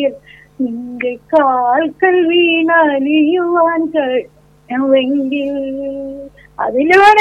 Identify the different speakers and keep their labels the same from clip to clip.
Speaker 1: എങ്കിൽ നിന്റെ കാൽക്കൽ വീണലിയുവാൻ കഴിയുമെങ്കിൽ അതിലൂടെ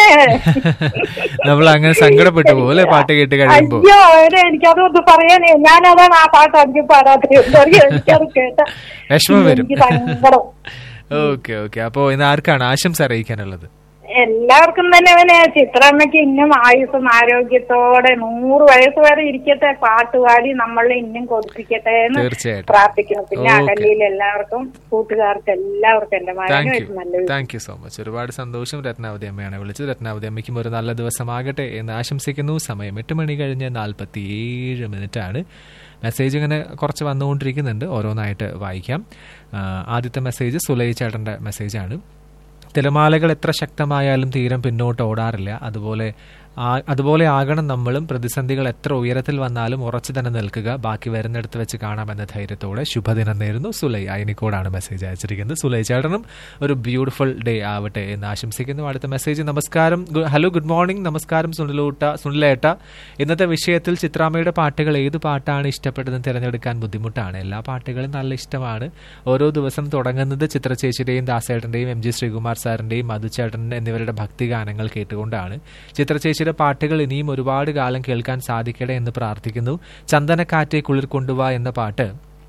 Speaker 2: നമ്മൾ അങ്ങനെ സങ്കടപ്പെട്ടു പോലെ പാട്ട് കേട്ട് കഴിയുമ്പോ
Speaker 1: അയ്യോ അവരെ എനിക്കതൊന്ന് പറയാനേ ഞാനതാണ് ആ പാട്ട് എനിക്ക് പാടാത്തത് എന്താ എനിക്കത് കേട്ട
Speaker 2: വിഷമം വരും
Speaker 1: എനിക്ക് സങ്കടം
Speaker 2: ഓക്കെ ഓക്കെ അപ്പോ ഇന്ന് ആർക്കാണ് ആശംസ അറിയിക്കാനുള്ളത്
Speaker 1: എല്ലാവർക്കും തന്നെ അവനെ ചിത്രമ്മയ്ക്ക് ഇന്നും ആയുസ്സും ആരോഗ്യത്തോടെ നൂറ് വയസ്സ് വരെ ഇരിക്കട്ടെ പാട്ട് പാടി നമ്മളെ ഇന്നും കൊടുപ്പിക്കട്ടെ എന്ന്
Speaker 2: തീർച്ചയായിട്ടും
Speaker 1: പ്രാർത്ഥിക്കുന്നു പിന്നെ
Speaker 2: Okay.
Speaker 1: അകലിയിൽ എല്ലാവർക്കും കൂട്ടുകാർക്ക് എല്ലാവർക്കും എന്റെ
Speaker 2: താങ്ക്
Speaker 1: മകനും
Speaker 2: യു
Speaker 1: നല്ല
Speaker 2: താങ്ക് യു സോ മച്ച് ഒരുപാട് സന്തോഷം രത്നാവതി അമ്മയാണ് വിളിച്ചത് രത്നാവതി അമ്മയ്ക്കും ഒരു നല്ല ദിവസമാകട്ടെ എന്ന് ആശംസിക്കുന്നു സമയം എട്ട് മണി കഴിഞ്ഞ് നാൽപ്പത്തി ഏഴ് മിനിറ്റ് ആണ് മെസ്സേജ് ഇങ്ങനെ കുറച്ച് വന്നുകൊണ്ടിരിക്കുന്നുണ്ട് ഓരോന്നായിട്ട് വായിക്കാം ആ, ആദ്യത്തെ മെസ്സേജ് സുലൈ ചേട്ടൻ്റെ മെസ്സേജാണ് തിരമാലകൾ എത്ര ശക്തമായാലും തീരം പിന്നോട്ട് ഓടാറില്ല അതുപോലെ ആ- അതുപോലെ ആകണം നമ്മളും പ്രതിസന്ധികൾ എത്ര ഉയരത്തിൽ വന്നാലും ഉറച്ചു തന്നെ നിൽക്കുക ബാക്കി വരുന്നിടത്ത് വെച്ച് കാണാമെന്ന ധൈര്യത്തോടെ ശുഭദിനം നേരുന്നു സുലൈ അയനിക്കോടാണ് മെസ്സേജ് അയച്ചിരിക്കുന്നത് സുലൈ ചേട്ടനും ഒരു ബ്യൂട്ടിഫുൾ ഡേ ആവട്ടെ എന്ന് ആശംസിക്കുന്നു അടുത്ത മെസ്സേജ് നമസ്കാരം ഗു- ഹലോ ഗുഡ് മോർണിംഗ് നമസ്കാരം സുനിലൂട്ട സുനിലേട്ട ഇന്നത്തെ വിഷയത്തിൽ ചിത്രാമ്മയുടെ പാട്ടുകൾ ഏത് പാട്ടാണ് ഇഷ്ടപ്പെട്ടതെന്ന് തിരഞ്ഞെടുക്കാൻ ബുദ്ധിമുട്ടാണ് എല്ലാ പാട്ടുകളും നല്ല ഇഷ്ടമാണ് ഓരോ ദിവസം തുടങ്ങുന്നത് ചിത്രചേച്ചിയുടെയും ദാസേട്ടന്റെയും എം ജി ശ്രീകുമാർ സാറിന്റെയും മധുചേട്ടൻ എന്നിവരുടെ ഭക്തിഗാനങ്ങൾ കേട്ടുകൊണ്ടാണ് ചിത്രചേച്ചിയുടെ പാട്ടുകൾ ഇനിയും ഒരുപാട് കാലം കേൾക്കാൻ സാധിക്കട്ടെ എന്ന് പ്രാർത്ഥിക്കുന്നു ചന്ദനക്കാറ്റെ കുളിർ കൊണ്ടുവാ എന്ന പാട്ട്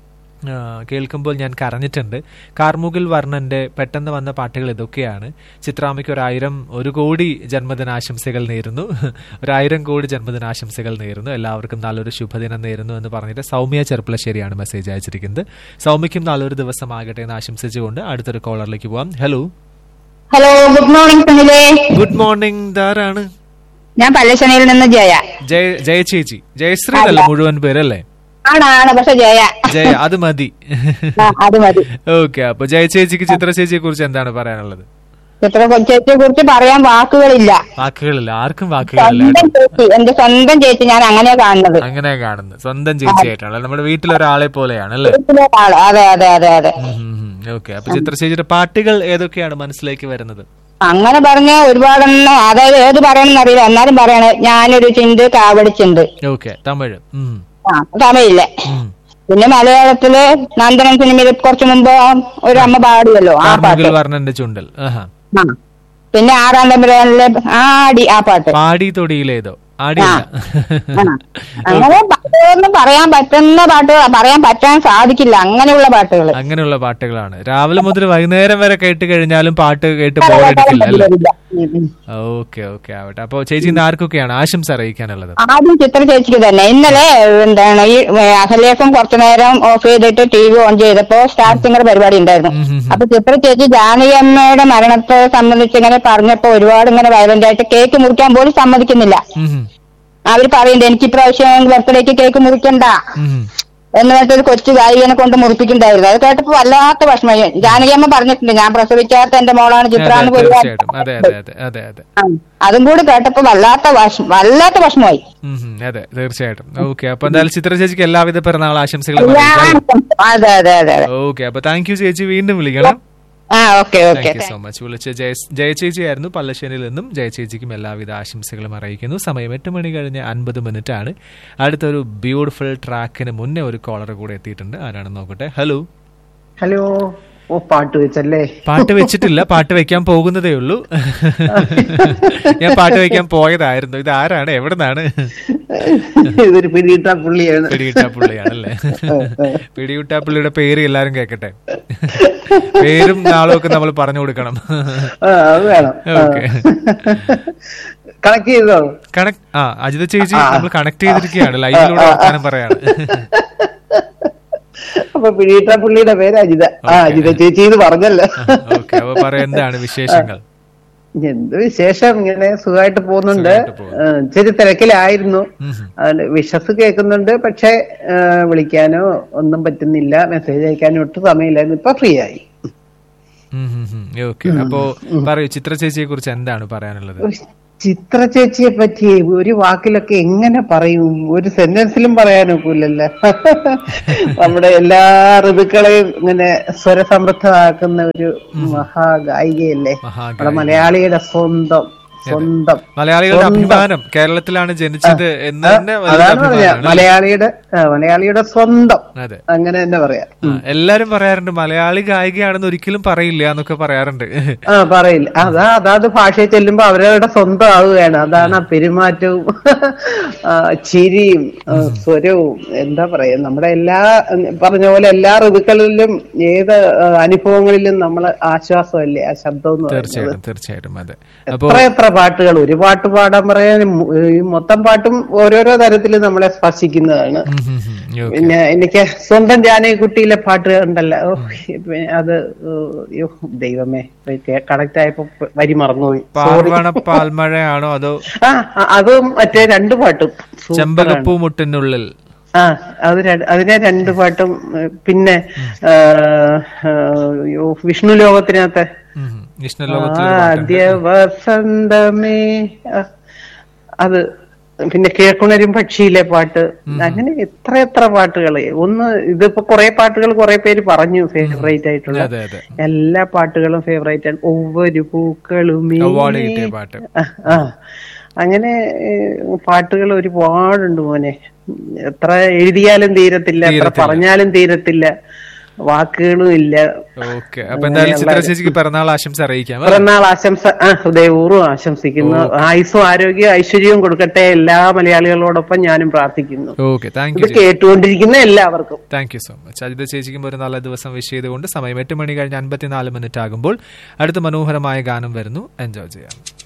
Speaker 2: ആ, കേൾക്കുമ്പോൾ ഞാൻ കരഞ്ഞിട്ടുണ്ട് കാർമുകിൽ വർണ്ണന്റെ പെട്ടെന്ന് വന്ന പാട്ടുകൾ ഇതൊക്കെയാണ് ചിത്രാമ്മയ്ക്ക് ഒരായിരം ഒരു കോടി ജന്മദിനാശംസകൾ നേരുന്നു ഒരായിരം കോടി ജന്മദിനാശംസകൾ നേരുന്നു എല്ലാവർക്കും നല്ലൊരു ശുഭദിനം നേരുന്നു എന്ന് പറഞ്ഞിട്ട് സൗമ്യ ചെറുപ്പളശ്ശേരിയാണ് മെസ്സേജ് അയച്ചിരിക്കുന്നത് സൗമ്യയ്ക്കും നല്ലൊരു ദിവസമാകട്ടെ എന്ന് ആശംസിച്ചുകൊണ്ട് അടുത്തൊരു കോളറിലേക്ക് പോവാം ഹലോ
Speaker 3: ഹലോ ഗുഡ് മോർണിംഗ് സുനിലേ
Speaker 2: ഗുഡ് മോർണിംഗ് ധാരാണ്
Speaker 3: ഞാൻ പല്ലശ്ശനയിൽ നിന്ന് ജയ
Speaker 2: ജയ ജയ ചേച്ചി ജയശ്രീ എന്നല്ല മുഴുവൻ പേരല്ലേ
Speaker 3: ആണാണ് പക്ഷെ ജയ
Speaker 2: ജയ അത് മതി
Speaker 3: ആ, അത് മതി
Speaker 2: ഓക്കെ അപ്പൊ ജയ ചേച്ചിക്ക് ചിത്ര ചേച്ചിയെ കുറിച്ച് എന്താണ് പറയാനുള്ളത്
Speaker 3: ചിത്ര ചേച്ചിയെ കുറിച്ച് പറയാൻ വാക്കുകളില്ല
Speaker 2: വാക്കുകളില്ല ആർക്കും വാക്കുകളില്ല
Speaker 3: സ്വന്തം ചേച്ചി എന്റെ സ്വന്തം ചേച്ചി ഞാൻ അങ്ങനെയാ കാണുന്നത്
Speaker 2: അങ്ങനെ കാണുന്നത് സ്വന്തം ചേച്ചിയായിട്ടാണ് നമ്മുടെ വീട്ടിലൊരാളെ പോലെയാണ് അല്ലേ
Speaker 3: വീട്ടിലെ ആള് അതെ അതെ അതെ അതെ
Speaker 2: ഓക്കെ അപ്പൊ ചിത്ര ചേച്ചിയുടെ പാട്ടുകൾ ഏതൊക്കെയാണ് മനസ്സിലേക്ക് വരുന്നത്
Speaker 3: അങ്ങനെ പറഞ്ഞ ഒരുപാടെണ്ണം അതായത് ഏത് പറയണമെന്ന് അറിയില്ല എന്നാലും പറയണേ ഞാനൊരു ചിന്ത് കാവടിച്ചുണ്ട്
Speaker 2: ഓക്കെ തമിഴ് ഉം.
Speaker 3: ആ സമയമില്ല
Speaker 2: ഉം.
Speaker 3: പിന്നെ മലയാളത്തില് നന്ദനം സിനിമയിൽ കുറച്ചു മുമ്പ് ഒരു അമ്മ പാടുമല്ലോ ആ പാട്ട്
Speaker 2: കാർമുകിൽ വർണ്ണന്റെ ചുണ്ടൽ ആഹാ
Speaker 3: ആ. പിന്നെ ആറാം തമ്പുരാനിലെ ആടി ആ പാട്ട്
Speaker 2: പാടി തൊടിയിലേതോ ആടിയില്ല
Speaker 3: ആ. അങ്ങനെ പാട്ടുകളൊന്നും പറയാൻ പറ്റുന്ന പാട്ടുകൾ പറയാൻ പറ്റാൻ സാധിക്കില്ല അങ്ങനെയുള്ള പാട്ടുകൾ
Speaker 2: അങ്ങനെയുള്ള പാട്ടുകളാണ് രാവിലെ മുതൽ വൈകുന്നേരം വരെ കേട്ട് കഴിഞ്ഞാലും പാട്ട് കേട്ട് ബോറടിക്കില്ല അല്ലേ ഓക്കെ ഓക്കെ ആവട്ടെ അപ്പൊ ചേച്ചി ഇന്ന് ആർക്കൊക്കെയാണ് ആശംസ അറിയിക്കാനുള്ളത്
Speaker 3: ആദ്യം ചിത്ര ചേച്ചിക്ക് തന്നെ ഇന്നലെ എന്താണ് ഈ അഹലേഖം കുറച്ചു നേരം ഓഫ് ചെയ്തിട്ട് ടി വി ഓൺ ചെയ്തപ്പോ സ്റ്റാർ സിംഗർ പരിപാടി ഉണ്ടായിരുന്നു
Speaker 2: ഉം, ഉം, ഉം.
Speaker 3: അപ്പൊ ചിത്ര ചേച്ചി ജാനകി അമ്മയുടെ മരണത്തെ സംബന്ധിച്ച് ഇങ്ങനെ പറഞ്ഞപ്പോ ഒരുപാട് ഇങ്ങനെ വയലന്റ് ആയിട്ട് കേക്ക് മുറിക്കാൻ പോലും സമ്മതിക്കുന്നില്ല
Speaker 2: ഉം, ഉം,
Speaker 3: അവര് പറയുന്നുണ്ട് എനിക്ക് ഇപ്രാവശ്യം ബർത്ത്ഡേക്ക് കേക്ക് മുറിക്കണ്ട
Speaker 2: ഉം.
Speaker 3: എന്ന് പറഞ്ഞിട്ട് ഒരു കൊച്ചു ഗായികനെ കൊണ്ട് മുറിപ്പിക്കുന്നുണ്ടായിരുന്നു അത് കേട്ടപ്പോ വല്ലാത്ത വിഷമമായി ജാനകിയമ്മ പറഞ്ഞിട്ടുണ്ട് ഞാൻ പ്രസവിക്കാത്ത എന്റെ മോളാണ്
Speaker 2: അതെ,
Speaker 3: ചിത്ര എന്ന് ഒരുപാട്
Speaker 2: തീർച്ചയായിട്ടും അതെ അതെ അതെ അതെ അതെ
Speaker 3: ആ. അതും കൂടി കേട്ടപ്പോ വല്ലാത്ത വിഷമം വല്ലാത്ത വിഷമമായി
Speaker 2: ഉം, ഉം, അതെ തീർച്ചയായിട്ടും ഓക്കെ അപ്പൊ എന്തായാലും ചിത്ര ചേച്ചിക്ക് എല്ലാവിധ പിറന്നാൾ ആശംസകളും അറിയിക്കാം
Speaker 3: എല്ലാവർക്കും. അതെ അതെ അതെ അതെ
Speaker 2: ഓക്കെ അപ്പൊ താങ്ക് യു ചേച്ചി വീണ്ടും വിളിക്കണം
Speaker 3: ആ okay okay
Speaker 2: thank you so much വിളിച്ച ജയ ജയചേച്ചി ആയിരുന്നു പല്ലശ്ശേരിയിൽ നിന്നും ജയചേച്ചിക്കും എല്ലാവിധ ആശംസകളും അറിയിക്കുന്നു സമയം എട്ട് മണി കഴിഞ്ഞ് അൻപത് മിനിറ്റ് ആണ് അടുത്തൊരു ബ്യൂട്ടിഫുൾ ട്രാക്കിന് മുന്നേ ഒരു കോളർ കൂടെ എത്തിയിട്ടുണ്ട് ആരാണെന്ന് നോക്കട്ടെ ഹലോ
Speaker 4: ഹലോ ഓ പാട്ട് വെച്ചല്ലേ
Speaker 2: പാട്ട് വെച്ചിട്ടില്ല പാട്ട് വെക്കാൻ പോകുന്നതേ ഉള്ളൂ ഞാൻ പാട്ട് വെക്കാൻ പോയതായിരുന്നു ഇത് ആരാണ് എവിടെ നിന്നാണ്
Speaker 4: ഇതൊരു പിടിയിട്ട പുള്ളിയാണ്
Speaker 2: പിടികിട്ടാ പുള്ളിയാണല്ലേ പിടികിട്ടാ പുള്ളിയുടെ പേര് എല്ലാരും കേക്കട്ടെ പേരും നാളും ഒക്കെ നമ്മൾ പറഞ്ഞു കൊടുക്കണം
Speaker 4: ആ, അത് വേണം
Speaker 2: ഓക്കെ
Speaker 4: കണക്ട് ചെയ്തോ
Speaker 2: കണക്ട് ആ അജിത ചേച്ചി നമ്മൾ കണക്ട് ചെയ്തിരിക്കുകയാണ് ലൈവിലൂടെ വർത്താനം പറയാണ്
Speaker 4: അപ്പൊ പിടിയിട്ട പുള്ളിയുടെ പേര് അജിത ആ അജിത ചേച്ചി എന്ന് പറഞ്ഞല്ലോ
Speaker 2: ഓക്കെ അപ്പൊ പറയാ എന്താണ് വിശേഷങ്ങൾ
Speaker 4: എന്ത് വിശേഷം ഇങ്ങനെ സുഖമായിട്ട് പോകുന്നുണ്ട്
Speaker 2: സുഖായിട്ട് പോകുന്നു.
Speaker 4: ആ, ഇച്ചിരി തിരക്കിലായിരുന്നു
Speaker 2: ഉം ഉം.
Speaker 4: അതുകൊണ്ട് വിഷസ് കേൾക്കുന്നുണ്ട് പക്ഷെ ആ, വിളിക്കാനോ ഒന്നും പറ്റുന്നില്ല മെസ്സേജ് അയക്കാനോ ഒട്ടും സമയമില്ലായിരുന്നു ഇപ്പൊ ഫ്രീ ആയി
Speaker 2: ഓക്കെ അപ്പോ പറയൂ ചിത്ര ചേച്ചിയെ കുറിച്ച് എന്താണ് പറയാനുള്ളത്
Speaker 4: ഒരു ചിത്ര ചേച്ചിയെ പറ്റി ഒരു വാക്കിലൊക്കെ എങ്ങനെ പറയും ഒരു സെന്റൻസിലും പറയാനൊക്കില്ലല്ലോ നമ്മുടെ എല്ലാ ഋതുക്കളെയും ഇങ്ങനെ സ്വരസമൃദ്ധമാക്കുന്ന ഒരു മഹാഗായികയല്ലേ
Speaker 2: മഹാഗായിക.
Speaker 4: നമ്മുടെ മലയാളിയുടെ സ്വന്തം സ്വന്തം
Speaker 2: മലയാളികളുടെ
Speaker 4: സ്വന്തം.
Speaker 2: അഭിമാനം കേരളത്തിലാണ് ജനിച്ചത് എന്ന് തന്നെ വലിയൊരു
Speaker 4: അതാണ് പറഞ്ഞ
Speaker 2: അഭിമാനമാണ്
Speaker 4: മലയാളിയുടെ ആ, മലയാളിയുടെ സ്വന്തം
Speaker 2: അതെ
Speaker 4: അങ്ങനെ തന്നെ പറയാം
Speaker 2: ആ, എല്ലാരും പറയാറുണ്ട് മലയാളി ഗായികയാണെന്ന് ഒരിക്കലും പറയില്ല എന്നൊക്കെ പറയാറുണ്ട്
Speaker 4: ആ പറയില്ല അതാ അതാത് ഭാഷയിൽ ചെല്ലുമ്പോ അവരവരുടെ സ്വന്തം ആവുകയാണ് അതാണ് ആ പെരുമാറ്റവും ആ, ചിരിയും ആ, സ്വരവും എന്താ പറയാ നമ്മുടെ എല്ലാ പറഞ്ഞ പോലെ എല്ലാ ഋതുക്കളിലും ഏത് ആ, അനുഭവങ്ങളിലും നമ്മള് ആശ്വാസമല്ലേ ആ ശബ്ദം എന്ന് പറയുന്നത്
Speaker 2: തീർച്ചയായിട്ടും തീർച്ചയായിട്ടും അതെ അപ്പൊ
Speaker 4: എത്ര എത്ര പാട്ടുകൾ ഒരു പാട്ട് പാടാൻ പറയാൻ മു- ഈ മൊത്തം പാട്ടും ഓരോരോ തരത്തിൽ നമ്മളെ സ്പർശിക്കുന്നതാണ്
Speaker 2: ഉം, ഉം, ഉം. ഓ,
Speaker 4: പിന്നെ എനിക്ക് സ്വന്തം ജാനകിക്കുട്ടിയിലെ പാട്ട് ഉണ്ടല്ലോ ഓ, പിന്നെ അത് ഓ, ദൈവമേ കണക്ട് ആയപ്പോ വരി മറന്നുപോയി
Speaker 2: പാർവണ പാൽമഴയാണോ അതോ
Speaker 4: ആ ആ, അതും മറ്റേ രണ്ട് പാട്ടും സൂപ്പറാണ്.
Speaker 2: ചെമ്പകപ്പൂ മുട്ടിനുള്ളിൽ
Speaker 4: ആ അത് ര- അതിനെ രണ്ട് പാട്ടും ഏ, പിന്നെ ആ, ആ, യോ, വിഷ്ണു ലോകത്തിനകത്തെ
Speaker 2: ഉം, ഉം. വിഷ്ണുലോകത്തിലൊരു പാട്ടുണ്ട്.
Speaker 4: ആദ്യ വസന്തമേ ആ, അത് പിന്നെ കേൾക്കുണരും പക്ഷിയിലെ പാട്ട് അങ്ങനെ എത്ര എത്ര പാട്ടുകള് ഒന്ന് ഇതിപ്പോ കുറെ പാട്ടുകൾ കുറെ പേര് പറഞ്ഞു ഫേവറേറ്റ് ആയിട്ടുള്ള
Speaker 2: അതെ അതെ
Speaker 4: എല്ലാ പാട്ടുകളും ഫേവറേറ്റ് ആണ് ഒവ്വൊരു പൂക്കളും
Speaker 2: അവാർഡ് കിട്ടിയ പാട്ട്
Speaker 4: ആ അങ്ങനെ ഏഹ്, പാട്ടുകൾ ഒരുപാടുണ്ട് മോനെ എത്ര എഴുതിയാലും തീരത്തില്ല എത്ര
Speaker 2: തീരത്തില്ല.
Speaker 4: പറഞ്ഞാലും തീരത്തില്ല വാക്കുകളും ഇല്ല
Speaker 2: ഓക്കെ അപ്പൊ എന്തായാലും ചിത്രശേഷിക്ക് പിറന്നാൾ ആശംസ അറിയിക്കാം
Speaker 4: പിറന്നാൾ ആശംസ ആ ഹൃദയപൂർവ്വം ആശംസിക്കുന്നു ആയുസ്സും ആരോഗ്യവും ഐശ്വര്യവും കൊടുക്കട്ടെ എല്ലാ മലയാളികളോടൊപ്പം ഞാനും പ്രാർത്ഥിക്കുന്നു
Speaker 2: ഓക്കെ താങ്ക്
Speaker 4: ഇത്
Speaker 2: യു
Speaker 4: കേട്ടുകൊണ്ടിരിക്കുന്ന എല്ലാവർക്കും
Speaker 2: thank you so much Ajitha ചേച്ചിക്കും ഒരു നല്ല ദിവസം വിഷ് ചെയ്തുകൊണ്ട് സമയം എട്ട് മണി കഴിഞ്ഞ് അൻപത്തിനാല് മിനിറ്റ് ആകുമ്പോൾ അടുത്ത മനോഹരമായ ഗാനം വരുന്നു എൻജോയ് ചെയ്യാം